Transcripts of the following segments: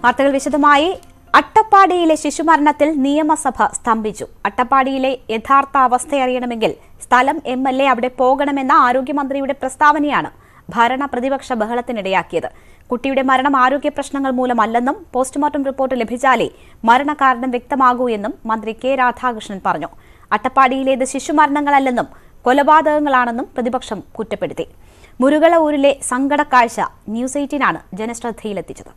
വാർത്തകൾ വിശദമായി അട്ടപ്പാടിയിലെ ശിശുമരണത്തിൽ നിയമസഭ സ്തംഭിച്ചു അട്ടപ്പാടിയിലെ യഥാർത്ഥ അവസ്ഥയറിയണമെങ്കിൽ സ്ഥലം എം എൽ എ അവിടെ പോകണമെന്ന ആരോഗ്യമന്ത്രിയുടെ പ്രസ്താവനയാണ് ഭരണ പ്രതിപക്ഷ ബഹളത്തിനിടയാക്കിയത് കുട്ടിയുടെ മരണം ആരോഗ്യ പ്രശ്നങ്ങൾ മൂലമല്ലെന്നും പോസ്റ്റ്മോർട്ടം റിപ്പോർട്ട് ലഭിച്ചാലേ മരണകാരണം വ്യക്തമാകൂ എന്നും മന്ത്രി കെ രാധാകൃഷ്ണൻ പറഞ്ഞു അട്ടപ്പാടിയിലേത് ശിശുമരണങ്ങളല്ലെന്നും കൊലപാതകങ്ങളാണെന്നും പ്രതിപക്ഷം കുറ്റപ്പെടുത്തി മുരുകള ഊരിലെ സങ്കടക്കാഴ്ച ന്യൂസ് എയ്റ്റീനാണ് ജനശ്രദ്ധയിലെത്തിച്ചത്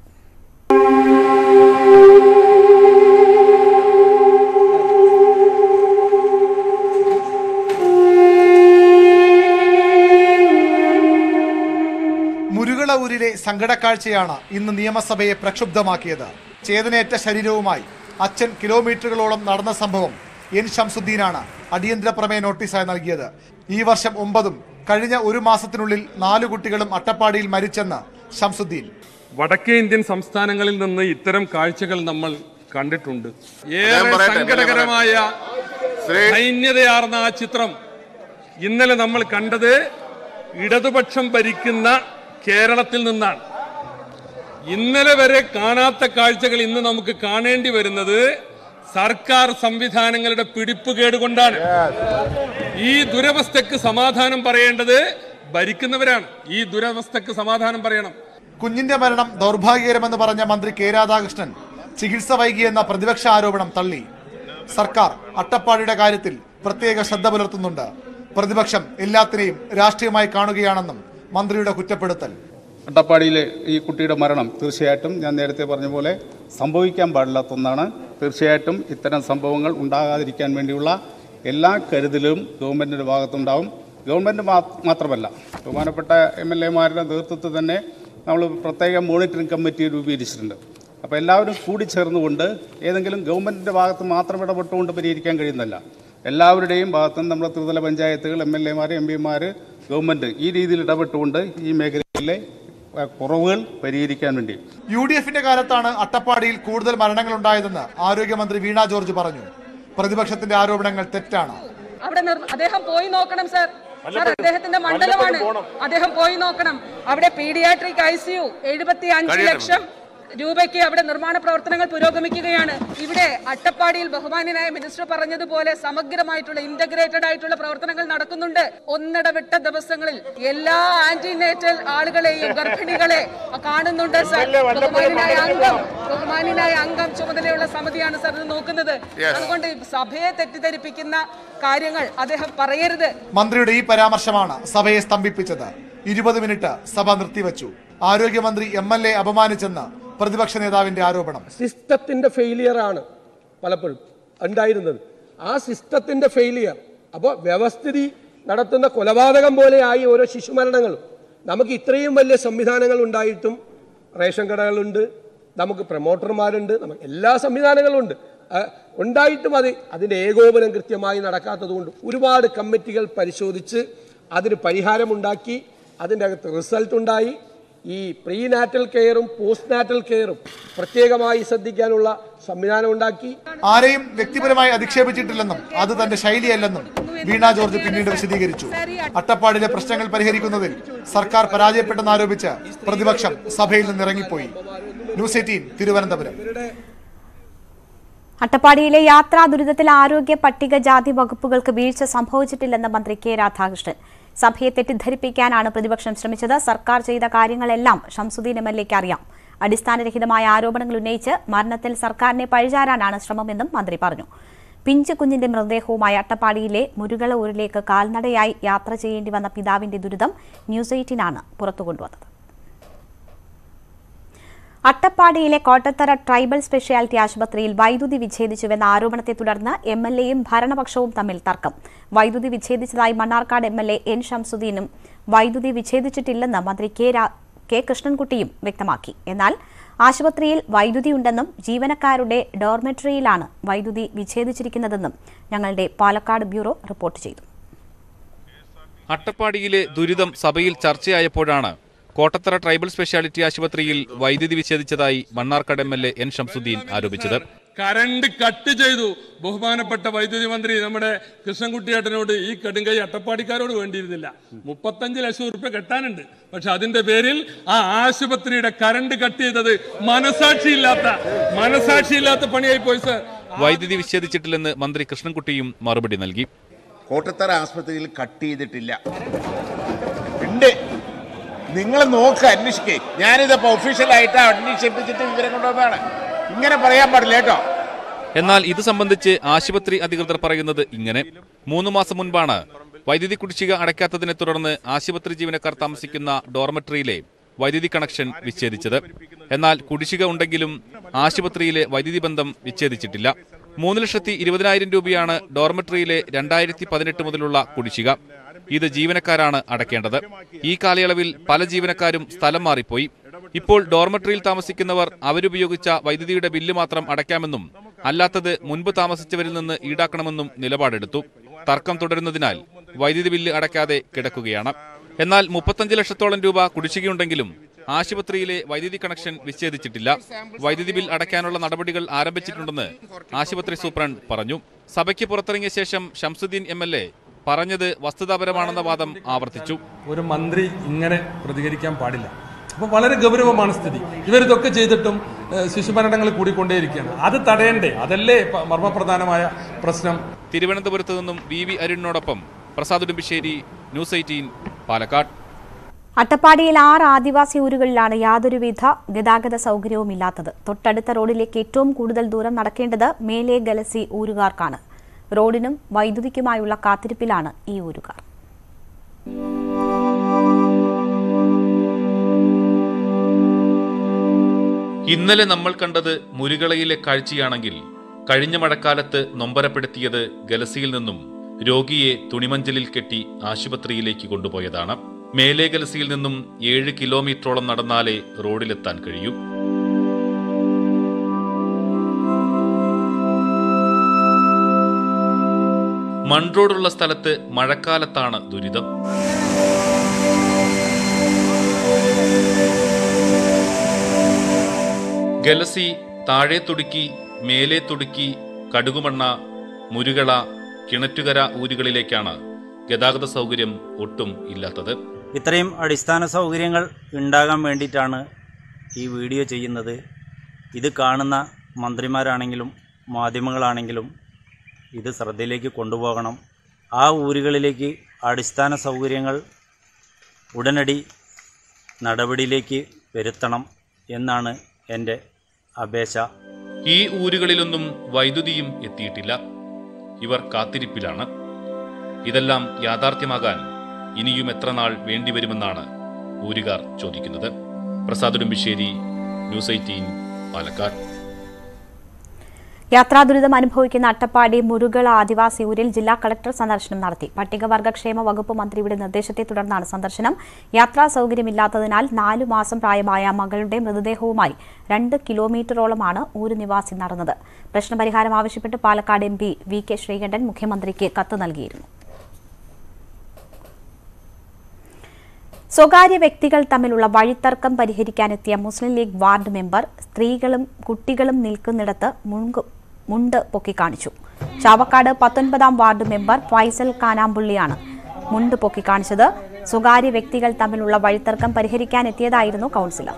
മുരുകള ഊരിലെ സങ്കടക്കാഴ്ചയാണ് ഇന്ന് നിയമസഭയെ പ്രക്ഷുബ്ധമാക്കിയത് ചേതനയേറ്റ ശരീരവുമായി അച്ഛൻ കിലോമീറ്ററുകളോളം നടന്ന സംഭവം എൻ ഷംസുദ്ദീനാണ് അടിയന്തര പ്രമേയ നോട്ടീസായി നൽകിയത് ഈ വർഷം ഒമ്പതും കഴിഞ്ഞ ഒരു മാസത്തിനുള്ളിൽ നാലു കുട്ടികളും അട്ടപ്പാടിയിൽ മരിച്ചെന്ന് ഷംസുദ്ദീൻ വടക്കേ ഇന്ത്യൻ സംസ്ഥാനങ്ങളിൽ നിന്ന് ഇത്തരം കാഴ്ചകൾ നമ്മൾ കണ്ടിട്ടുണ്ട് ഏറെ ഞാൻ പറയട്ടെ, സങ്കടകരമായ ശ്രീ ദൈന്യതയാർന്ന ആ ചിത്രം ഇന്നലെ നമ്മൾ കണ്ടത് ഇടതുപക്ഷം ഭരിക്കുന്ന കേരളത്തിൽ നിന്നാണ് ഇന്നലെ വരെ കാണാത്ത കാഴ്ചകൾ ഇന്ന് നമുക്ക് കാണേണ്ടി വരുന്നത് സർക്കാർ സംവിധാനങ്ങളുടെ പിടിപ്പുകേട് കൊണ്ടാണ് ഈ ദുരവസ്ഥക്ക് സമാധാനം പറയേണ്ടത് ഭരിക്കുന്നവരാണ് ഈ ദുരവസ്ഥക്ക് സമാധാനം പറയണം കുഞ്ഞിന്റെ മരണം ദൗർഭാഗ്യകരമെന്ന് പറഞ്ഞ മന്ത്രി കെ രാധാകൃഷ്ണൻ ചികിത്സ വൈകിയെന്ന പ്രതിപക്ഷ ആരോപണം തള്ളി സർക്കാർ അട്ടപ്പാടിയുടെ കാര്യത്തിൽ പ്രത്യേക ശ്രദ്ധ പുലർത്തുന്നുണ്ട് പ്രതിപക്ഷം എല്ലാത്തിനെയും രാഷ്ട്രീയമായി കാണുകയാണെന്നും മന്ത്രിയുടെ കുറ്റപ്പെടുത്തൽ അട്ടപ്പാടിയിലെ ഈ കുട്ടിയുടെ മരണം തീർച്ചയായിട്ടും ഞാൻ നേരത്തെ പറഞ്ഞ പോലെ സംഭവിക്കാൻ പാടില്ലാത്ത ഒന്നാണ് തീർച്ചയായിട്ടും ഇത്തരം സംഭവങ്ങൾ ഉണ്ടാകാതിരിക്കാൻ വേണ്ടിയുള്ള എല്ലാ കരുതലും ഗവൺമെൻറ്റിൻ്റെ ഭാഗത്തുണ്ടാവും ഗവൺമെൻറ് മാത്രമല്ല ബഹുമാനപ്പെട്ട എം എൽ എമാരുടെ നേതൃത്വത്തിൽ തന്നെ നമ്മൾ പ്രത്യേക മോണിറ്ററിംഗ് കമ്മിറ്റി രൂപീകരിച്ചിട്ടുണ്ട് അപ്പോൾ എല്ലാവരും കൂടി ചേർന്നുകൊണ്ട് ഏതെങ്കിലും ഗവൺമെൻറ്റിൻ്റെ ഭാഗത്ത് മാത്രം ഇടപെട്ടുകൊണ്ട് പരിഹരിക്കാൻ കഴിയുന്നല്ല എല്ലാവരുടെയും ഭാഗത്തുനിന്ന് നമ്മുടെ ത്രിതല പഞ്ചായത്തുകൾ എം എൽ എമാർ എം പിമാർ ഗവൺമെൻറ് ഈ രീതിയിൽ ഇടപെട്ടുകൊണ്ട് ഈ മേഖലയിലെ അഹ്, കുറവുകൾ പരിഹരിക്കാൻ വേണ്ടി യു ഡി എഫിന്റെ കാലത്താണ് അട്ടപ്പാടിയിൽ കൂടുതൽ മരണങ്ങൾ ഉണ്ടായതെന്ന് ആരോഗ്യമന്ത്രി വീണ ജോർജ് പറഞ്ഞു പ്രതിപക്ഷത്തിന്റെ ആരോപണങ്ങൾ തെറ്റാണ് അവിടെ നിർ- അദ്ദേഹം പോയി നോക്കണം സർ സർ അദ്ദേഹത്തിന്റെ മണ്ഡലമാണ് അദ്ദേഹം പോയി നോക്കണം അവിടെ പീഡിയാട്രിക് ഐ സി യു എഴുപത്തി അഞ്ച് ലക്ഷം രൂപയ്ക്ക് അവിടെ നിർമ്മാണ പ്രവർത്തനങ്ങൾ പുരോഗമിക്കുകയാണ് ഇവിടെ അട്ടപ്പാടിയിൽ ബഹുമാന്യനായ മിനിസ്റ്റർ പറഞ്ഞതുപോലെ സമഗ്രമായിട്ടുള്ള ഇന്റഗ്രേറ്റഡ് ആയിട്ടുള്ള പ്രവർത്തനങ്ങൾ നടക്കുന്നുണ്ട് ഒന്നിടവിട്ട ദിവസങ്ങളിൽ എല്ലാ ആന്റിനേറ്റൽ ആളുകളെയും ഗർഭിണികളെ കാണുന്നുണ്ട് സർ ബഹുമാന്യനായ അംഗം ബഹുമാന്യനായ അംഗം ചുമതലയുള്ള സമിതിയാണ് സർ ഇത് നോക്കുന്നത് അതുകൊണ്ട് ഈ സഭയെ തെറ്റിദ്ധരിപ്പിക്കുന്ന കാര്യങ്ങൾ അദ്ദേഹം പറയരുത് മന്ത്രിയുടെ ഈ പരാമർശമാണ് സഭയെ സ്തംഭിപ്പിച്ചത് ഇരുപത് മിനിറ്റ് സഭ നിർത്തിവച്ചു ആരോഗ്യമന്ത്രി എം എൽ എ അപമാനിച്ചെന്ന് പ്രതിപക്ഷ നേതാവിന്റെ ആരോപണം സിസ്റ്റത്തിന്റെ ഫെയിലിയർ ആണ് പലപ്പോഴും ഉണ്ടായിരുന്നത് ആ സിസ്റ്റത്തിന്റെ ഫെയിലിയർ അപ്പോൾ വ്യവസ്ഥിതി നടത്തുന്ന കൊലപാതകം പോലെയായി ഓരോ ശിശുമരണങ്ങളും നമുക്ക് ഇത്രയും വലിയ സംവിധാനങ്ങൾ ഉണ്ടായിട്ടും റേഷൻ കടകളുണ്ട് നമുക്ക് പ്രൊമോട്ടർമാരുണ്ട് നമുക്ക് എല്ലാ സംവിധാനങ്ങളും ഉണ്ട് ആ, ഉണ്ടായിട്ടും അത് അതിൻ്റെ ഏകോപനം കൃത്യമായി നടക്കാത്തതുകൊണ്ട് ഒരുപാട് കമ്മിറ്റികൾ പരിശോധിച്ച് അതിന് പരിഹാരമുണ്ടാക്കി അതിൻ്റെ അകത്ത് റിസൾട്ട് ഉണ്ടായി ഈ പ്രീ നാറ്റൽ കെയറും പോസ്റ്റ് നാറ്റൽ കെയറും പ്രത്യേകമായി ശ്രദ്ധിക്കാനുള്ള സംവിധാനം ഉണ്ടാക്കി ആരെയും വ്യക്തിപരമായി അധിക്ഷേപിച്ചിട്ടില്ലെന്നും അത് തന്റെ ശൈലിയല്ലെന്നും വീണ ജോർജ് പിന്നീട് വിശദീകരിച്ചു അട്ടപ്പാടിലെ പ്രശ്നങ്ങൾ പരിഹരിക്കുന്നതിൽ സർക്കാർ പരാജയപ്പെട്ടെന്നാരോപിച്ച് പ്രതിപക്ഷം സഭയിൽ നിന്ന് ഇറങ്ങിപ്പോയി ന്യൂസ് എയ്റ്റീൻ തിരുവനന്തപുരം അട്ടപ്പാടിയിലെ യാത്രാ ദുരിതത്തിൽ ആരോഗ്യ പട്ടികജാതി വകുപ്പുകൾക്ക് വീഴ്ച സംഭവിച്ചിട്ടില്ലെന്ന് മന്ത്രി കെ രാധാകൃഷ്ണൻ സഭയെ തെറ്റിദ്ധരിപ്പിക്കാനാണ് പ്രതിപക്ഷം ശ്രമിച്ചത് സർക്കാർ ചെയ്ത കാര്യങ്ങളെല്ലാം ഷംസുദ്ദീൻ എം എൽ എക്ക് അറിയാം അടിസ്ഥാനരഹിതമായ ആരോപണങ്ങൾ ഉന്നയിച്ച് മരണത്തിൽ സർക്കാരിനെ പഴിചാരാനാണ് ശ്രമമെന്നും മന്ത്രി പറഞ്ഞു പിഞ്ചു കുഞ്ഞിന്റെ മൃതദേഹവുമായി അട്ടപ്പാടിയിലെ മുരുകള ഊരിലേക്ക് കാൽനടയായി യാത്ര ചെയ്യേണ്ടി വന്ന പിതാവിന്റെ ദുരിതം ന്യൂസ് എയ്റ്റീനാണ് പുറത്തുകൊണ്ടുവന്നത് അട്ടപ്പാടിയിലെ കോട്ടത്തറ ട്രൈബൽ സ്പെഷ്യാലിറ്റി ആശുപത്രിയിൽ വൈദ്യുതി വിച്ഛേദിച്ചുവെന്ന ആരോപണത്തെ തുടർന്ന് എം എൽ എയും ഭരണപക്ഷവും തമ്മിൽ തർക്കം വൈദ്യുതി വിച്ഛേദിച്ചതായി Mannarkkad M L A N ഷംസുദ്ദീനും വൈദ്യുതി വിച്ഛേദിച്ചിട്ടില്ലെന്ന് മന്ത്രി കെ രാ- കെ കൃഷ്ണൻകുട്ടിയും വ്യക്തമാക്കി എന്നാൽ ആശുപത്രിയിൽ വൈദ്യുതിയുണ്ടെന്നും ജീവനക്കാരുടെ ഡോർമെട്രിയിലാണ് വൈദ്യുതി വിച്ഛേദിച്ചിരിക്കുന്നതെന്നും ഞങ്ങളുടെ പാലക്കാട് ബ്യൂറോ റിപ്പോർട്ട് ചെയ്തു അട്ടപ്പാടിയിലെ ദുരിതം സഭയിൽ ചർച്ചയായപ്പോഴാണ് കോട്ടത്തറ ട്രൈബൽ സ്പെഷ്യാലിറ്റി ആശുപത്രിയിൽ വൈദ്യുതി വിച്ഛേദിച്ചതായി Mannarkkad M L A N Shamsuddin ആരോപിച്ചത് കരണ്ട് കട്ട് ചെയ്തു ബഹുമാനപ്പെട്ട വൈദ്യുതി മന്ത്രി നമ്മുടെ കൃഷ്ണൻകുട്ടിയേട്ടനോട് ഈ കടുങ്കൈ അട്ടപ്പാടിക്കാരോട് വേണ്ടിയിരുന്നില്ല മുപ്പത്തഞ്ച് ലക്ഷം ഉറുപ്പ്യ കെട്ടാനുണ്ട് പക്ഷെ അതിന്റെ പേരിൽ ആ ആശുപത്രിയുടെ കരണ്ട് കട്ട് ചെയ്തത് മനസാക്ഷിയില്ലാത്ത മനസാക്ഷിയില്ലാത്ത പണിയായി പോയി സർ വൈദ്യുതി വിച്ഛേദിച്ചിട്ടില്ലെന്ന് മന്ത്രി കൃഷ്ണൻകുട്ടിയും മറുപടി നൽകി കോട്ടത്തറ ആസ്പത്രിയിൽ കട്ട് ചെയ്തിട്ടില്ല ഉണ്ട് നിങ്ങൾ നോക്ക് അന്വേഷിക്കേ ഞാനിതപ്പോ ഒഫീഷ്യലായിട്ട് അന്വേഷിപ്പിച്ചിട്ട് വിവരം കൊണ്ടുവന്നതാണ് ഇങ്ങനെ പറയാൻ പാടില്ല കേട്ടോ എന്നാൽ ഇത് സംബന്ധിച്ച് ആശുപത്രി അധികൃതർ പറയുന്നത് ഇങ്ങനെ മൂന്ന് മാസം മുൻപാണ് വൈദ്യുതി കുടിശ്ശിക അടയ്ക്കാത്തതിനെ തുടർന്ന് ആശുപത്രി ജീവനക്കാർ താമസിക്കുന്ന ഡോർമെട്രിയിലെ വൈദ്യുതി കണക്ഷൻ വിച്ഛേദിച്ചത് എന്നാൽ കുടിശ്ശിക ഉണ്ടെങ്കിലും ആശുപത്രിയിലെ വൈദ്യുതി ബന്ധം വിച്ഛേദിച്ചിട്ടില്ല മൂന്ന് ലക്ഷത്തി ഇരുപതിനായിരം രൂപയാണ് ഡോർമെട്രിയിലെ രണ്ടായിരത്തി പതിനെട്ട് മുതലുള്ള കുടിശ്ശിക ഇത് ജീവനക്കാരാണ് അടയ്ക്കേണ്ടത് ഈ കാലയളവിൽ പല ജീവനക്കാരും സ്ഥലം മാറിപ്പോയി ഇപ്പോൾ ഡോർമെട്രിയിൽ താമസിക്കുന്നവർ അവരുപയോഗിച്ച വൈദ്യുതിയുടെ ബില്ല് മാത്രം അടയ്ക്കാമെന്നും അല്ലാത്തത് മുൻപ് താമസിച്ചവരിൽ നിന്ന് ഈടാക്കണമെന്നും നിലപാടെടുത്തു തർക്കം തുടരുന്നതിനാൽ വൈദ്യുതി ബില്ല് അടയ്ക്കാതെ കിടക്കുകയാണ് എന്നാൽ മുപ്പത്തഞ്ച് ലക്ഷത്തോളം രൂപ കുടിശ്ശികയുണ്ടെങ്കിലും ആശുപത്രിയിലെ വൈദ്യുതി കണക്ഷൻ വിച്ഛേദിച്ചിട്ടില്ല വൈദ്യുതി ബിൽ അടയ്ക്കാനുള്ള നടപടികൾ ആരംഭിച്ചിട്ടുണ്ടെന്ന് ആശുപത്രി സൂപ്രണ്ട് പറഞ്ഞു സഭയ്ക്ക് പുറത്തിറങ്ങിയ ശേഷം ഷംസുദ്ദീൻ എം എൽ എ പറഞ്ഞത് വസ്തുതാപരമാണെന്ന വാദം ആവർത്തിച്ചു ഒരു മന്ത്രി ഇങ്ങനെ പ്രതികരിക്കാൻ പാടില്ല അപ്പോൾ വളരെ ഗൗരവമാണ് സ്ഥിതി ഇവരിതൊക്കെ ചെയ്തിട്ടും ഏഹ്, ശിശുമരണങ്ങൾ കൂടിക്കൊണ്ടേയിരിക്കുകയാണ് അത് തടയണ്ടേ അതല്ലേ പ- മർമ്മപ്രധാനമായ പ്രശ്നം തിരുവനന്തപുരത്ത് നിന്നും വി വി അരുണിനോടൊപ്പം പ്രസാദ് ഉടുമ്പിശ്ശേരി ന്യൂസ് എയ്റ്റീൻ പാലക്കാട് അട്ടപ്പാടിയിൽ ആറ് ആദിവാസി ഊരുകളിലാണ് യാതൊരുവിധ ഗതാഗത സൗകര്യവും ഇല്ലാത്തത് തൊട്ടടുത്ത റോഡിലേക്ക് ഏറ്റവും കൂടുതൽ ദൂരം നടക്കേണ്ടത് മേലെ ഗലസി ഊരുകാർക്കാണ് റോഡിനും വൈദ്യുതിക്കുമായുള്ള കാത്തിരിപ്പിലാണ് ഈ ഊരുകാർ ഇന്നലെ നമ്മൾ കണ്ടത് മുരുകളയിലെ കാഴ്ചയാണെങ്കിൽ കഴിഞ്ഞ മഴക്കാലത്ത് നൊമ്പരപ്പെടുത്തിയത് ഗലസിയിൽ നിന്നും രോഗിയെ തുണിമഞ്ചലിൽ കെട്ടി ആശുപത്രിയിലേക്ക് കൊണ്ടുപോയതാണ് മേലെ ഗലസിയിൽ നിന്നും ഏഴ് കിലോമീറ്ററോളം നടന്നാലേ റോഡിലെത്താൻ കഴിയൂ മൺറോഡുള്ള സ്ഥലത്ത് മഴക്കാലത്താണ് ദുരിതം ഗലസി താഴെ തുടുക്കി മേലെ തുടുക്കി കടുകുമണ്ണ മുരുകള കിണറ്റുകര ഊരുകളിലേക്കാണ് ഗതാഗത സൗകര്യം ഒട്ടും ഇല്ലാത്തത് ഇത്രയും അടിസ്ഥാന സൗകര്യങ്ങൾ ഉണ്ടാകാൻ വേണ്ടിയിട്ടാണ് ഈ വീഡിയോ ചെയ്യുന്നത് ഇത് കാണുന്ന മന്ത്രിമാരാണെങ്കിലും മാധ്യമങ്ങളാണെങ്കിലും ഇത് ശ്രദ്ധയിലേക്ക് കൊണ്ടുപോകണം ആ ഊരുകളിലേക്ക് അടിസ്ഥാന സൗകര്യങ്ങൾ ഉടനടി നടപടിയിലേക്ക് വരുത്തണം എന്നാണ് എൻ്റെ അപേക്ഷ ഈ ഊരുകളിലൊന്നും വൈദ്യുതിയും എത്തിയിട്ടില്ല ഇവർ കാത്തിരിപ്പിലാണ് ഇതെല്ലാം യാഥാർത്ഥ്യമാകാൻ ഇനിയും എത്ര നാൾ വേണ്ടിവരുമെന്നാണ് ഊരുകാർ ചോദിക്കുന്നത് പ്രസാദ് ഉടുമ്പിശ്ശേരി ന്യൂസ് എയ്റ്റീൻ പാലക്കാട് യാത്രാ ദുരിതം അനുഭവിക്കുന്ന അട്ടപ്പാടി മുരുകള ആദിവാസി ഊരിൽ ജില്ലാ കളക്ടർ സന്ദർശനം നടത്തി പട്ടികവർഗക്ഷേമ വകുപ്പ് മന്ത്രിയുടെ നിർദ്ദേശത്തെ തുടർന്നാണ് സന്ദർശനം യാത്രാ സൗകര്യമില്ലാത്തതിനാൽ നാലു മാസം പ്രായമായ മകളുടെ മൃതദേഹവുമായി രണ്ട് കിലോമീറ്ററോളമാണ് ഊര് നിവാസി നടന്നത് പ്രശ്നപരിഹാരം ആവശ്യപ്പെട്ട് Palakkad M P V K Sreekandan മുഖ്യമന്ത്രിക്ക് കത്ത് നൽകിയിരുന്നു സ്വകാര്യ വ്യക്തികൾ തമ്മിലുള്ള വഴിത്തർക്കം പരിഹരിക്കാനെത്തിയ മുസ്ലിം ലീഗ് വാർഡ് മെമ്പർ സ്ത്രീകളും കുട്ടികളും നിൽക്കുന്നിടത്ത് മുൻകു മുണ്ട് പൊക്കിക്കാണിച്ചു ചാവക്കാട് പത്തൊൻപതാം വാർഡ് മെമ്പർ ഫൈസൽ കാനാമ്പുള്ളിയാണ് മുണ്ട് പൊക്കിക്കാണിച്ചത് സ്വകാര്യ വ്യക്തികൾ തമ്മിലുള്ള വഴിത്തർക്കം പരിഹരിക്കാനെത്തിയതായിരുന്നു കൗൺസിലർ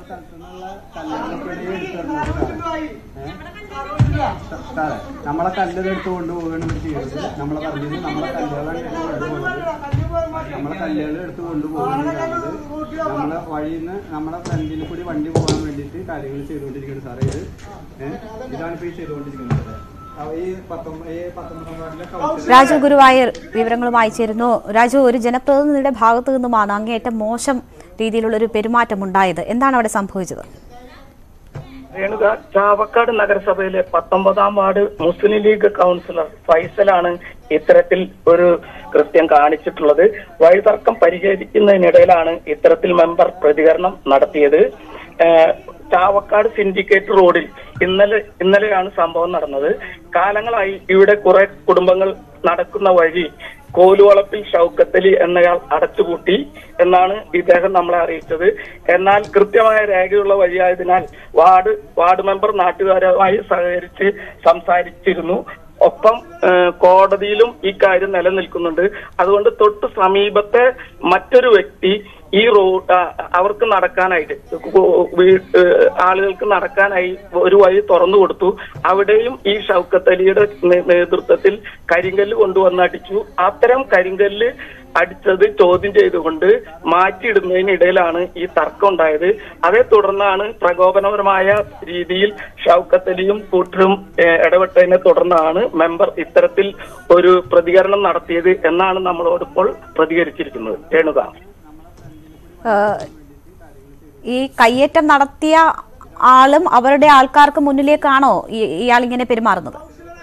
സാറേ നമ്മളെ കല്ല് എടുത്ത് കൊണ്ടുപോവുകയാണ് ഇവർ ചെയ്യുന്നത് നമ്മളെ പറഞ്ഞത് നമ്മളെ കല്ലുകളാണ് എടുത്ത് കൊണ്ടുപോകുന്നത് നമ്മളെ കല്ലുകൾ എടുത്ത് കൊണ്ടുപോകുന്നത് നമ്മളെ വഴിയിൽ നിന്ന് നമ്മളെ ഫ്രണ്ടിൽ കൂടി വണ്ടി പോകാൻ വേണ്ടിയിട്ട് കാര്യങ്ങൾ ചെയ്തുകൊണ്ടിരിക്കുന്നത് സാറേ ഇത് ഏഹ് ഇതാണ് ഇപ്പോൾ ഈ ചെയ്തുകൊണ്ടിരിക്കുന്നത് സാറേ. അവ ഈ പത്തൊമ്പത് ഈ പത്തൊമ്പതാം വാർഡിലെ കൗൺസിലർ രാജു ഗുരുവായൂർ വിവരങ്ങളുമായി ചേരുന്നു രാജു ഒരു ജനപ്രതിനിധിയുടെ ഭാഗത്തു നിന്നുമാണ് അങ്ങേയറ്റം മോശം രീതിയിലുള്ള ഒരു പെരുമാറ്റം ഉണ്ടായത് എന്താണ് അവിടെ സംഭവിച്ചത് രേണുക ചാവക്കാട് നഗരസഭയിലെ പത്തൊമ്പതാം വാർഡ് മുസ്ലിം ലീഗ് കൗൺസിലർ ഫൈസലാണ് ഇത്തരത്തിൽ ഒരു കൃത്യം കാണിച്ചിട്ടുള്ളത് വഴിതർക്കം പരിഹരിക്കുന്നതിനിടയിലാണ് ഇത്തരത്തിൽ മെമ്പർ പ്രതികരണം നടത്തിയത് ഏഹ്, ചാവക്കാട് സിൻഡിക്കേറ്റ് റോഡിൽ ഇന്നലെ ഇന്നലെയാണ് സംഭവം നടന്നത് കാലങ്ങളായി ഇവിടെ കുറെ കുടുംബങ്ങൾ നടക്കുന്ന വഴി കോലുവളപ്പിൽ ഷൗക്കത്തലി എന്നയാൾ അടച്ചുപൂട്ടി എന്നാണ് ഇദ്ദേഹം നമ്മളെ അറിയിച്ചത് എന്നാൽ കൃത്യമായ രേഖയുള്ള വഴിയായതിനാൽ വാർഡ് വാർഡ് മെമ്പർ നാട്ടുകാരുമായി സഹകരിച്ച് സംസാരിച്ചിരുന്നു ഒപ്പം ഏഹ്, കോടതിയിലും ഈ കാര്യം നിലനിൽക്കുന്നുണ്ട് അതുകൊണ്ട് തൊട്ട് സമീപത്തെ മറ്റൊരു വ്യക്തി ഈ റോഡ് അവർക്ക് നടക്കാനായിട്ട് കു- വീ- ഏഹ്, ആളുകൾക്ക് നടക്കാനായി ഒരു വഴി തുറന്നു കൊടുത്തു അവിടെയും ഈ ഷൗക്കത്ത് അലിയുടെ നേ- നേതൃത്വത്തിൽ കരിങ്കല്ല് കൊണ്ടുവന്ന് അടിച്ചു അത്തരം കരിങ്കല്ല് അടിച്ചത് ചോദ്യം ചെയ്തുകൊണ്ട് മാറ്റിയിടുന്നതിനിടയിലാണ് ഈ തർക്കം ഉണ്ടായത് അതേ തുടർന്നാണ് പ്രകോപനപരമായ രീതിയിൽ ഷൗക്കത്ത് അലിയും കൂട്ടരും ഏഹ്, ഇടപെട്ടതിനെ തുടർന്നാണ് മെമ്പർ ഇത്തരത്തിൽ ഒരു പ്രതികരണം നടത്തിയത് എന്നാണ് നമ്മളോട് ഇപ്പോൾ പ്രതികരിച്ചിരിക്കുന്നത് രേണുക ഏഹ് ഈ കയ്യേറ്റം നടത്തിയ ആളും അവരുടെ ആൾക്കാർക്ക് മുന്നിലേക്കാണോ ഈ- ഇയാൾ ഇങ്ങനെ പെരുമാറുന്നത്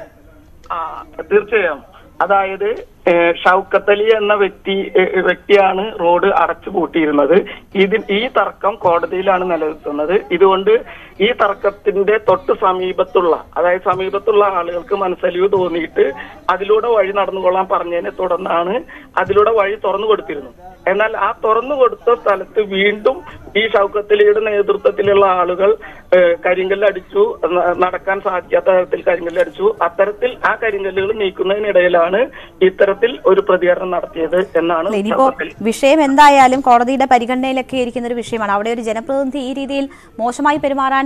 ആ തീർച്ചയായും അതായത് ഏഹ്, ഷൗക്കത്ത് അലി എന്ന വ്യക്തി ഏഹ്, വ്യക്തിയാണ് റോഡ് അടച്ചു പൂട്ടിയിരുന്നത് ഇതിൽ ഈ തർക്കം കോടതിയിലാണ് നിലനിൽക്കുന്നത് ഇതുകൊണ്ട് ഈ തർക്കത്തിന്റെ തൊട്ട് സമീപത്തുള്ള അതായത് സമീപത്തുള്ള ആളുകൾക്ക് മനസ്സലിവ് തോന്നിയിട്ട് അതിലൂടെ വഴി നടന്നുകൊള്ളാൻ പറഞ്ഞതിനെ തുടർന്നാണ് അതിലൂടെ വഴി തുറന്നു കൊടുത്തിരുന്നു എന്നാൽ ആ തുറന്നു കൊടുത്ത സ്ഥലത്ത് വീണ്ടും ഈ ഷൗക്കത്ത് അലിയുടെ നേതൃത്വത്തിലുള്ള ആളുകൾ ഏഹ്, കരിങ്കല്ല് അടിച്ചു ന- നടക്കാൻ സാധിക്കാത്ത തരത്തിൽ കരിങ്കല്ല് അടിച്ചു അത്തരത്തിൽ ആ കരിങ്കല്ലുകൾ നീക്കുന്നതിനിടയിലാണ് ഇത്തരത്തിൽ ഒരു പ്രതികരണം നടത്തിയത് എന്നാണ് ഇനിയിപ്പോ ഷൗക്കത്ത് അലി വിഷയം എന്തായാലും കോടതിയുടെ പരിഗണനയിലൊക്കെ ഇരിക്കുന്ന ഒരു വിഷയമാണ് അവിടെ ഒരു ജനപ്രതിനിധി ഈ രീതിയിൽ മോശമായി പെരുമാറാൻ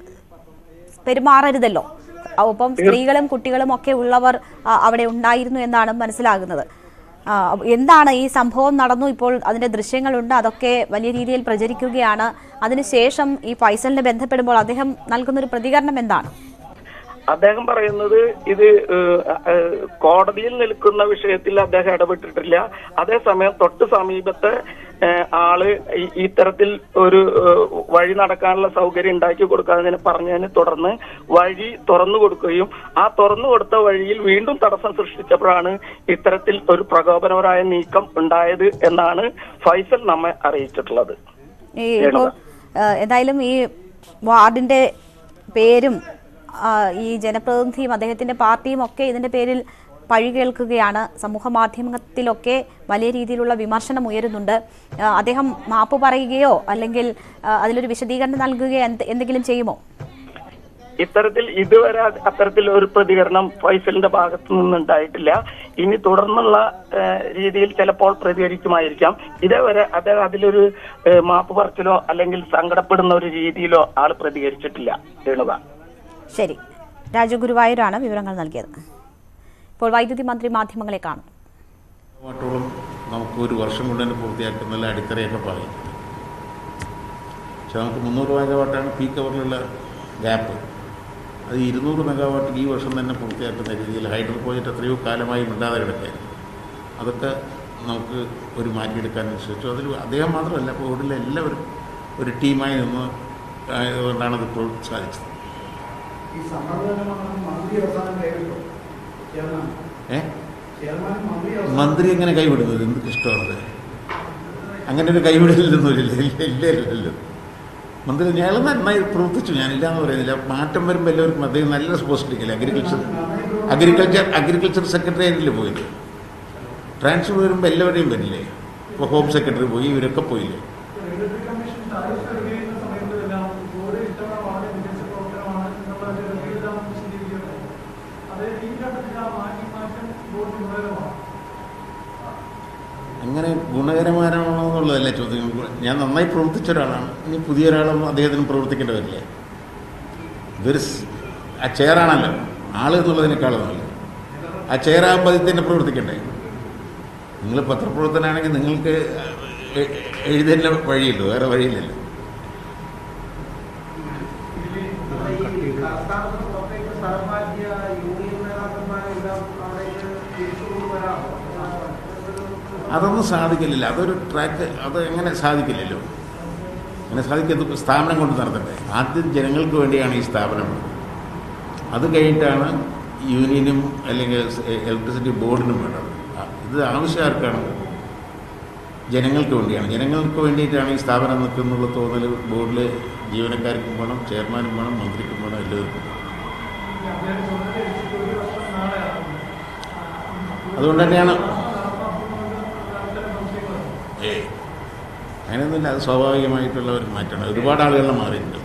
പെരുമാറരുതല്ലോ ആ, ഒപ്പം സ്ത്രീകളും കുട്ടികളും ഒക്കെ ഉള്ളവർ ആ, അവിടെ ഉണ്ടായിരുന്നു എന്നാണ് മനസ്സിലാകുന്നത് ആ, എന്താണ് ഈ സംഭവം നടന്നു ഇപ്പോൾ അതിന്റെ ദൃശ്യങ്ങളുണ്ട് അതൊക്കെ വലിയ രീതിയിൽ പ്രചരിക്കുകയാണ് അതിനുശേഷം ഈ ഫൈസലിനെ ബന്ധപ്പെടുമ്പോൾ അദ്ദേഹം നൽകുന്ന ഒരു പ്രതികരണം എന്താണ് അദ്ദേഹം പറയുന്നത് ഇത് ഏഹ്, ഏഹ്, കോടതിയിൽ നിൽക്കുന്ന വിഷയത്തിൽ അദ്ദേഹം ഇടപെട്ടിട്ടില്ല അതേസമയം തൊട്ട് സമീപത്തെ ഏഹ്, ആള് ഈ- ഇത്തരത്തിൽ ഒരു ഏഹ്, വഴി നടക്കാനുള്ള സൗകര്യം ഉണ്ടാക്കി കൊടുക്കാതിന് പറഞ്ഞതിനെ തുടർന്ന് വഴി തുറന്നു കൊടുക്കുകയും ആ തുറന്നു കൊടുത്ത വഴിയിൽ വീണ്ടും തടസ്സം സൃഷ്ടിച്ചപ്പോഴാണ് ഇത്തരത്തിൽ ഒരു പ്രകോപനപരമായ നീക്കം ഉണ്ടായത് എന്നാണ് ഫൈസൽ നമ്മെ അറിയിച്ചിട്ടുള്ളത് ഈ ഇപ്പോൾ ഏഹ്, എന്തായാലും ഈ വാർഡിന്റെ പേരും ആ, ഈ ജനപ്രതിനിധിയും അദ്ദേഹത്തിന്റെ പാർട്ടിയും ഒക്കെ ഇതിന്റെ പേരിൽ പഴി കേൾക്കുകയാണ് സമൂഹ മാധ്യമത്തിലൊക്കെ വലിയ രീതിയിലുള്ള വിമർശനം ഉയരുന്നുണ്ട് ആ, അദ്ദേഹം മാപ്പ് പറയുകയോ അല്ലെങ്കിൽ ആ, അതിലൊരു വിശദീകരണം നൽകുകയോ എന്ത് എന്തെങ്കിലും ചെയ്യുമോ ഇത്തരത്തിൽ ഇതുവരെ അത് അത്തരത്തിൽ ഒരു പ്രതികരണം ഫൈസലിന്റെ ഭാഗത്തു നിന്നുണ്ടായിട്ടില്ല ഇനി തുടർന്നുള്ള ഏഹ്, രീതിയിൽ ചിലപ്പോൾ പ്രതികരിക്കുമായിരിക്കാം ഇതേവരെ അദ്ദേഹം അതിലൊരു ഏഹ്, മാപ്പ് പറച്ചിലോ അല്ലെങ്കിൽ സങ്കടപ്പെടുന്ന ഒരു രീതിയിലോ ആള് പ്രതികരിച്ചിട്ടില്ല രേണുക ശരി രാജു ഗുരുവായൂരാണ് വിവരങ്ങൾ നൽകിയത് ഇപ്പോൾ വൈദ്യുതി മന്ത്രി മാധ്യമങ്ങളെ കാണുന്നു വാട്ടോളം നമുക്ക് ഒരു വർഷം കൊണ്ട് തന്നെ പൂർത്തിയാക്കുന്നതിൽ അടിത്തറയൊക്കെ പറയും പക്ഷെ നമുക്ക് മുന്നൂറ് മെഗാവാട്ടാണ് പീക്ക് അവറിലുള്ള ഗ്യാപ്പ് അത് ഇരുന്നൂറ് മെഗാവാട്ട് ഈ വർഷം തന്നെ പൂർത്തിയാക്കുന്ന രീതിയിൽ ഹൈഡ്രോ പ്രോജക്റ്റ് എത്രയോ കാലമായി മിണ്ടാതെ കിടക്കുകയായിരുന്നു അതൊക്കെ നമുക്ക് ഒരു മാറ്റിയെടുക്കാൻ ശ്രമിച്ചു അതിൽ അദ്ദേഹം മാത്രമല്ല ബോർഡിലെ എല്ലാവരും ഒരു ടീമായി നിന്ന് ആയതുകൊണ്ടാണ് അത് ഇപ്പോൾ സാധിച്ചത് ഈ സമ്മർദ്ദം മന്ത്രി അവസാനം കൈവിട്ടു ചെയർമാൻ ഏ ചെയർമാൻ മന്ത്രി മന്ത്രി എങ്ങനെ കൈവിടുന്നത് എന്ത് ഇഷ്ടമാണത് അങ്ങനെ ഒരു കൈവിടലില്ലൊന്നുമില്ല ഇല്ല ഇല്ല ഇല്ല ഇല്ല മന്ത്രി ഞങ്ങൾ നന്നായി പ്രവർത്തിച്ചു ഞാനില്ല എന്ന് പറയുന്നില്ല മാറ്റം വരുമ്പോൾ എല്ലാവർക്കും അദ്ദേഹം നല്ല പോസ്റ്റിംഗില്ല അഗ്രികൾച്ചർ അഗ്രികൾച്ചർ അഗ്രികൾച്ചർ സെക്രട്ടേറിയറ്റിൽ പോയില്ലേ ട്രാൻസ്ഫർ വരുമ്പോൾ എല്ലാവരെയും വരില്ലേ ഇപ്പോൾ ഹോം സെക്രട്ടറി പോയി ഇവരൊക്കെ പോയില്ലേ അങ്ങനെ ഗുണകരമാണോ എന്നുള്ളതല്ല ചോദ്യം ഞാൻ നന്നായി പ്രവർത്തിച്ച ഒരാളാണ് ഇനി പുതിയ ഒരാളും അദ്ദേഹത്തിന് പ്രവർത്തിക്കേണ്ടി വരില്ലേ ഇതൊരു സ്- ആ ചെയറാണല്ലോ ആള് എന്നുള്ളതിനേക്കാളും നല്ലത് ആ ചെയറാകുമ്പോൾ അതിൽ തന്നെ പ്രവർത്തിക്കണ്ടേ നിങ്ങൾ പത്രപ്രവർത്തനാണെങ്കിൽ നിങ്ങൾക്ക് എ- എഴുതേണ്ട വഴിയുള്ളൂ വേറെ വഴിയില്ലല്ലോ അതൊന്നും സാധിക്കില്ല അതൊരു ട്രാക്ക് അത് എങ്ങനെ സാധിക്കില്ലല്ലോ അങ്ങനെ സാധിക്കത്ത് സ്ഥാപനം കൊണ്ട് നടത്തട്ടെ ആദ്യം ജനങ്ങൾക്ക് വേണ്ടിയാണ് ഈ സ്ഥാപനം അത് കഴിഞ്ഞിട്ടാണ് യൂണിയനും അല്ലെങ്കിൽ ഇലക്ട്രിസിറ്റി ബോർഡിനും വേണ്ടത് ആ, ഇത് ആവശ്യം ആർക്കാണ് ജനങ്ങൾക്ക് വേണ്ടിയാണ് ജനങ്ങൾക്ക് വേണ്ടിയിട്ടാണ് ഈ സ്ഥാപനം നിൽക്കുന്നുള്ള തോന്നൽ ബോർഡിൽ ജീവനക്കാർക്കും വേണം ചെയർമാനും വേണം മന്ത്രിക്കും വേണം എല്ലാവർക്കും വേണം. അതുകൊണ്ട് തന്നെയാണ് ഏ അങ്ങനെയൊന്നുമില്ല അത് സ്വാഭാവികമായിട്ടുള്ള ഒരു മാറ്റമാണ് ഒരുപാട് ആളുകളെ മാറിയിട്ടുണ്ട്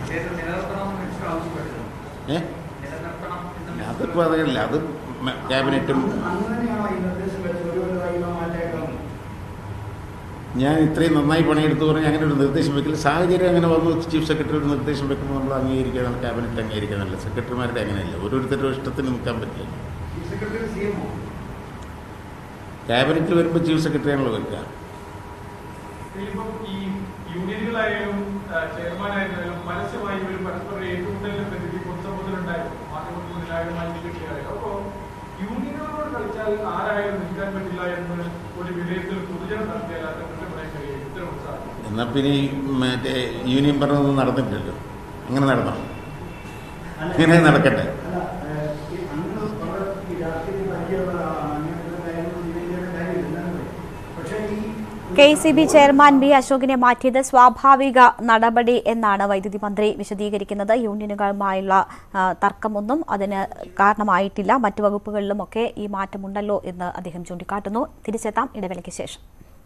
ഏ അതിപ്പോൾ അതല്ല അത് മ- ക്യാബിനറ്റും അങ്ങനെയാണോ ഈ നിർദ്ദേശം വെച്ചത് ഒരു കൊല്ലമായി മാറ്റേക്കാം ഞാൻ ഇത്രയും നന്നായി പണിയെടുത്തു പറഞ്ഞ് അങ്ങനെ ഒരു നിർദ്ദേശം വെക്കില്ല സാഹചര്യം അങ്ങനെ വന്നു ചീഫ് സെക്രട്ടറി ഒരു നിർദ്ദേശം വെക്കുമ്പോൾ നമ്മൾ അംഗീകരിക്കാൻ ക്യാബിനറ്റ് അംഗീകരിക്കാനല്ല സെക്രട്ടറിമാരുടെ അങ്ങനെയല്ല ഓരോരുത്തരുടെ ഇഷ്ടത്തിന് നിൽക്കാൻ പറ്റില്ല chief secretary C M cabinet വരുമ്പോൾ ചീഫ് സെക്രട്ടറി ആണല്ലോ വെക്കുക ഇപ്പം ഈ യൂണിയനുകളായാലും ചെയർമാനായിരുന്നാലും പരസ്യമായി ഒരു പരസ്പരം ഏറ്റുമുട്ടലിനെ പറ്റി പൊതുസമൂഹത്തിലുണ്ടായിരുന്നു മാധ്യമങ്ങളിലായാലും മാറ്റി കിട്ടിയാലും അപ്പോൾ യൂണിയനുകളോട് കളിച്ചാൽ ആരായാലും നിൽക്കാൻ പറ്റില്ല എന്ന് ഒരു വിലയിരുത്തൽ പൊതുജനം നടത്തിയാൽ അത് കുറ്റപ്പെടാൻ കഴിയും ഇത്തരം സാധ്യത എന്നാൽ പിന്നെ ഈ മറ്റേ യൂണിയൻ പറഞ്ഞതൊന്നും നടന്നിട്ടില്ലല്ലോ അങ്ങനെ നടന്നോ അങ്ങനെ നടക്കട്ടെ അല്ല ഏഹ്, ഈ അങ്ങ് വളരെ ഈ രാഷ്ട്രീയ പരിചയമുള്ള ആളാണ് അങ്ങനത്തെ കാര്യങ്ങൾ ജീവിക്കേണ്ട കാര്യമില്ല എന്നാണ് പക്ഷേ ഈ K C B chairman B അശോകിനെ മാറ്റിയത് സ്വാഭാവിക നടപടി എന്നാണ് വൈദ്യുതി മന്ത്രി വിശദീകരിക്കുന്നത് യൂണിയനുകളുമായുള്ള ആ, തർക്കമൊന്നും അതിന് കാരണമായിട്ടില്ല മറ്റു വകുപ്പുകളിലുമൊക്കെ ഈ മാറ്റമുണ്ടല്ലോ എന്ന് അദ്ദേഹം ചൂണ്ടിക്കാട്ടുന്നു തിരിച്ചെത്താം ഇടവേളയ്ക്ക് ശേഷം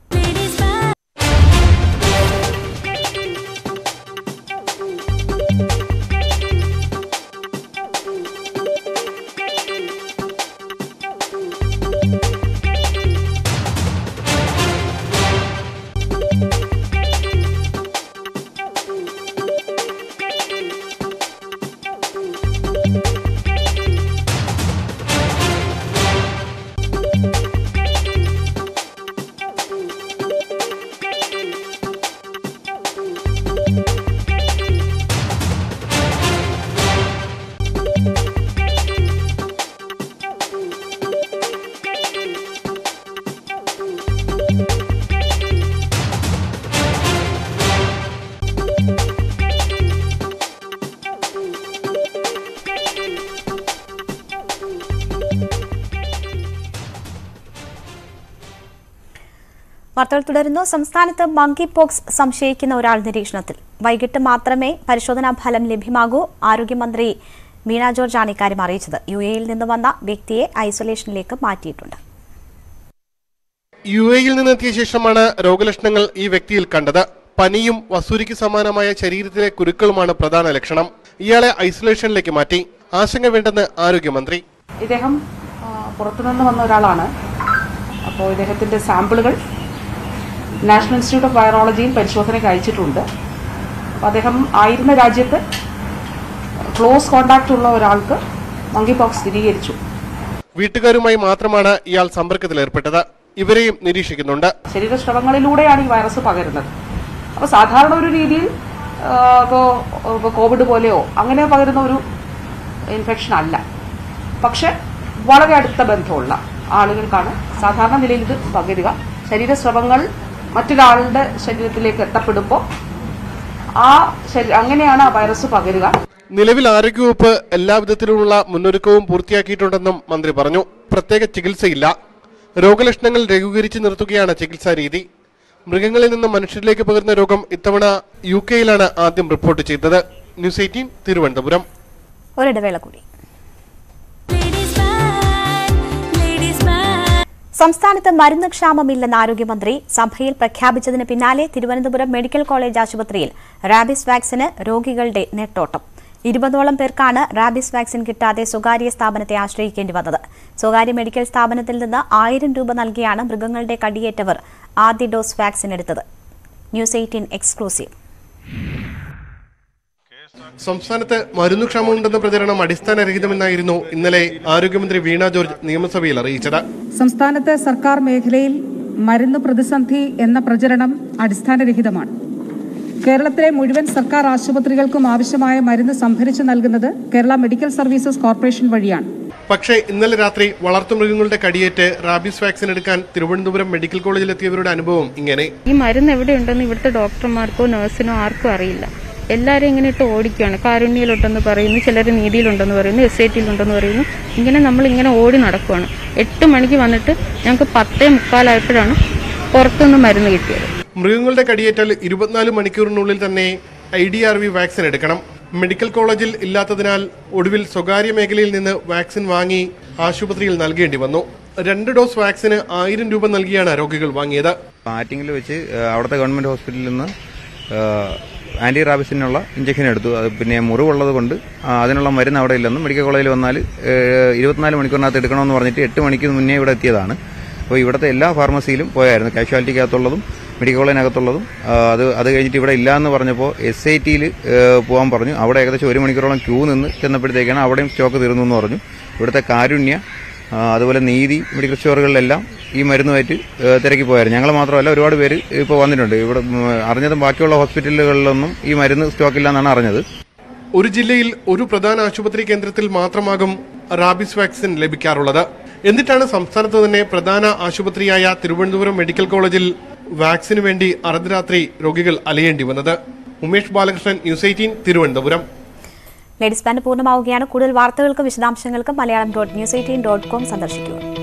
വാർത്തകൾ തുടരുന്നു സംസ്ഥാനത്ത് മങ്കി പോക്സ് സംശയിക്കുന്ന ഒരാൾ നിരീക്ഷണത്തിൽ വൈകിട്ട് മാത്രമേ പരിശോധനാ ഫലം ലഭ്യമാകൂ ആരോഗ്യമന്ത്രി വീണ ജോർജാണ് ഇക്കാര്യം അറിയിച്ചത് യു എയിൽ നിന്ന് വന്ന വ്യക്തിയെ ഐസൊലേഷനിലേക്ക് മാറ്റിയിട്ടുണ്ട് യു എയിൽ നിന്നെത്തിയ ശേഷമാണ് രോഗലക്ഷണങ്ങൾ ഈ വ്യക്തിയിൽ കണ്ടത് പനിയും വസൂരിക്ക് സമാനമായ ശരീരത്തിലെ കുരുക്കളുമാണ് പ്രധാന ലക്ഷണം ഇയാളെ ഐസൊലേഷനിലേക്ക് മാറ്റി ആശങ്ക വേണ്ടെന്ന് ആരോഗ്യമന്ത്രി ഇദ്ദേഹം ആ, പുറത്തുനിന്ന് വന്ന ഒരാളാണ് അപ്പോൾ ഇദ്ദേഹത്തിൻ്റെ സാമ്പിളുകൾ നാഷണൽ ഇൻസ്റ്റിറ്റ്യൂട്ട് ഓഫ് വൈറോളജിയിൽ പരിശോധനയ്ക്ക് അയച്ചിട്ടുണ്ട് അപ്പോൾ അദ്ദേഹം ആയിരുന്ന രാജ്യത്ത് ക്ലോസ് കോണ്ടാക്റ്റ് ഉള്ള ഒരാൾക്ക് മങ്കി പോക്സ് സ്ഥിരീകരിച്ചു വീട്ടുകാരുമായി മാത്രമാണ് ഇയാൾ സമ്പർക്കത്തിലേർപ്പെട്ടത് ഇവരെയും നിരീക്ഷിക്കുന്നുണ്ട് ശരീരസ്രവങ്ങളിലൂടെയാണ് ഈ വൈറസ് പകരുന്നത് അപ്പോൾ സാധാരണ ഒരു രീതിയിൽ ഇപ്പോൾ ഇപ്പോൾ കോവിഡ് പോലെയോ അങ്ങനെ പകരുന്ന ഒരു ഇൻഫെക്ഷൻ അല്ല പക്ഷെ വളരെ അടുത്ത ബന്ധമുള്ള ആളുകൾക്കാണ് സാധാരണ നിലയിൽ ഇത് പകരുക ശരീരസ്രവങ്ങൾ മറ്റൊരാളുടെ ശരീരത്തിലേക്ക് എത്തപ്പെടുമ്പോൾ ആ ശരീ- അങ്ങനെയാണ് ആ വൈറസ് പകരുക നിലവിൽ ആരോഗ്യവകുപ്പ് എല്ലാവിധത്തിലുമുള്ള മുന്നൊരുക്കവും പൂർത്തിയാക്കിയിട്ടുണ്ടെന്നും മന്ത്രി പറഞ്ഞു പ്രത്യേക ചികിത്സയില്ല രോഗലക്ഷണങ്ങൾ ലഘൂകരിച്ച് നിർത്തുകയാണ് ചികിത്സാ രീതി മൃഗങ്ങളിൽ നിന്ന് മനുഷ്യരിലേക്ക് പകരുന്ന രോഗം ഇത്തവണ യു കെയിലാണ് ആദ്യം റിപ്പോർട്ട് ചെയ്തത് ന്യൂസ് എയ്റ്റീൻ തിരുവനന്തപുരം ഒരിടവേള കൂടി സംസ്ഥാനത്ത് മരുന്ന് ക്ഷാമമില്ലെന്ന് ആരോഗ്യമന്ത്രി സഭയിൽ പ്രഖ്യാപിച്ചതിന് പിന്നാലെ തിരുവനന്തപുരം മെഡിക്കൽ കോളേജ് ആശുപത്രിയിൽ റാബിസ് വാക്സിന് രോഗികളുടെ നെട്ടോട്ടം ഇരുപതോളം പേർക്കാണ് റാബിസ് വാക്സിൻ കിട്ടാതെ സ്വകാര്യ സ്ഥാപനത്തെ ആശ്രയിക്കേണ്ടി വന്നത് സ്വകാര്യ മെഡിക്കൽ സ്ഥാപനത്തിൽ നിന്ന് ആയിരം രൂപ നൽകിയാണ് മൃഗങ്ങളുടെ കടിയേറ്റവർ ആദ്യ ഡോസ് വാക്സിൻ എടുത്തത് ന്യൂസ് എയ്റ്റീൻ എക്സ്ക്ലൂസീവ് സംസ്ഥാനത്ത് മരുന്നുക്ഷാമമുണ്ടെന്ന പ്രചരണം അടിസ്ഥാനരഹിതമെന്നായിരുന്നു ഇന്നലെ ആരോഗ്യമന്ത്രി വീണ ജോർജ് നിയമസഭയിൽ അറിയിച്ചത് സംസ്ഥാനത്ത് സർക്കാർ മേഖലയിൽ മരുന്ന് പ്രതിസന്ധി എന്ന പ്രചരണം അടിസ്ഥാനരഹിതമാണ് കേരളത്തിലെ മുഴുവൻ സർക്കാർ ആശുപത്രികൾക്കും ആവശ്യമായ മരുന്ന് സംഭരിച്ചു നൽകുന്നത് കേരള മെഡിക്കൽ സർവീസസ് കോർപ്പറേഷൻ വഴിയാണ് പക്ഷേ ഇന്നലെ രാത്രി വളർത്തുമൃഗങ്ങളുടെ കടിയേറ്റ് റാബീസ് വാക്സിൻ എടുക്കാൻ തിരുവനന്തപുരം മെഡിക്കൽ കോളേജിലെത്തിയവരുടെ അനുഭവം ഇങ്ങനെ ഈ മരുന്ന് എവിടെയുണ്ടെന്ന് ഇവിടുത്തെ ഡോക്ടർമാർക്കോ നഴ്സിനോ ആർക്കും അറിയില്ല എല്ലാവരും ഇങ്ങനെ ഇട്ട് ഓടിക്കുകയാണ് കാരുണ്യയിലുണ്ടെന്ന് പറയുന്നു ചിലർ നീതിയിലുണ്ടെന്ന് പറയുന്നു എസ് ഐ ടിയിലുണ്ടെന്ന് പറയുന്നു ഇങ്ങനെ നമ്മൾ ഇങ്ങനെ ഓടി നടക്കുവാണ് എട്ട് മണിക്ക് വന്നിട്ട് ഞങ്ങൾക്ക് പത്തേ മുക്കാലായപ്പോഴാണ് പുറത്തുനിന്ന് മരുന്ന് കിട്ടിയത് മൃഗങ്ങളുടെ കടിയേറ്റാൽ ഇരുപത്തിനാല് മണിക്കൂറിനുള്ളിൽ തന്നെ I D R V vaccine എടുക്കണം മെഡിക്കൽ കോളേജിൽ ഇല്ലാത്തതിനാൽ ഒടുവിൽ സ്വകാര്യ മേഖലയിൽ നിന്ന് വാക്സിൻ വാങ്ങി ആശുപത്രിയിൽ നൽകേണ്ടി വന്നു രണ്ട് ഡോസ് വാക്സിന് ആയിരം രൂപ നൽകിയാണ് രോഗികൾ വാങ്ങിയത് ആറ്റിങ്ങിൽ വെച്ച് ആ, അവിടുത്തെ ഗവൺമെൻറ് ഹോസ്പിറ്റലിൽ നിന്ന് ആൻറ്റി റാബിസിനുള്ള ഇഞ്ചക്ഷൻ എടുത്തു അത് പിന്നെ മുറിവുള്ളത് കൊണ്ട് ആ, അതിനുള്ള മരുന്ന് അവിടെ ഇല്ലെന്നും മെഡിക്കൽ കോളേജിൽ വന്നാൽ ഇരുപത്തിനാല് മണിക്കൂറിനകത്ത് എടുക്കണമെന്ന് പറഞ്ഞിട്ട് എട്ട് മണിക്ക് മുന്നേ ഇവിടെ എത്തിയതാണ് അപ്പോൾ ഇവിടുത്തെ എല്ലാ ഫാർമസിയിലും പോയായിരുന്നു കാഷ്വാലിറ്റിക്കകത്തുള്ളതും മെഡിക്കൽ കോളേജിനകത്തുള്ളതും ആ, അത് അത് കഴിഞ്ഞിട്ട് ഇവിടെ ഇല്ല എന്ന് പറഞ്ഞപ്പോൾ എസ് ഐ ടിയിൽ പോകാൻ പറഞ്ഞു അവിടെ ഏകദേശം ഒരു മണിക്കൂറോളം ക്യൂ നിന്ന് ചെന്നപ്പോഴത്തേക്കാണ് അവിടെയും സ്റ്റോക്ക് തീർന്നു എന്ന് പറഞ്ഞു ഇവിടുത്തെ കാരുണ്യ ആ, അതുപോലെ നീതി മെഡിക്കൽ സ്റ്റോറുകളിലെല്ലാം ഈ മരുന്നുമായിട്ട് ഏ, തിരക്കി പോയായിരുന്നു ഞങ്ങൾ മാത്രമല്ല ഒരുപാട് പേര് ഇപ്പോൾ വന്നിട്ടുണ്ട് ഇവിടെ ഉം, അറിഞ്ഞതും ബാക്കിയുള്ള ഹോസ്പിറ്റലുകളിലൊന്നും ഈ മരുന്ന് സ്റ്റോക്കില്ല എന്നാണ് അറിഞ്ഞത് ഒരു ജില്ലയിൽ ഒരു പ്രധാന ആശുപത്രി കേന്ദ്രത്തിൽ മാത്രമാകും റാബിസ് വാക്സിൻ ലഭിക്കാറുള്ളത് എന്നിട്ടാണ് സംസ്ഥാനത്ത് തന്നെ പ്രധാന ആശുപത്രിയായ തിരുവനന്തപുരം മെഡിക്കൽ കോളേജിൽ വാക്സിനു വേണ്ടി അർദ്ധരാത്രി രോഗികൾ അലയേണ്ടി വന്നത് Umesh Balakrishnan news eighteen Thiruvananthapuram ladies band പൂർണ്ണമാവുകയാണ് കൂടുതൽ വാർത്തകൾക്കും വിശദാംശങ്ങൾക്കും Malayalam dot news eighteen dot com സന്ദർശിക്കുക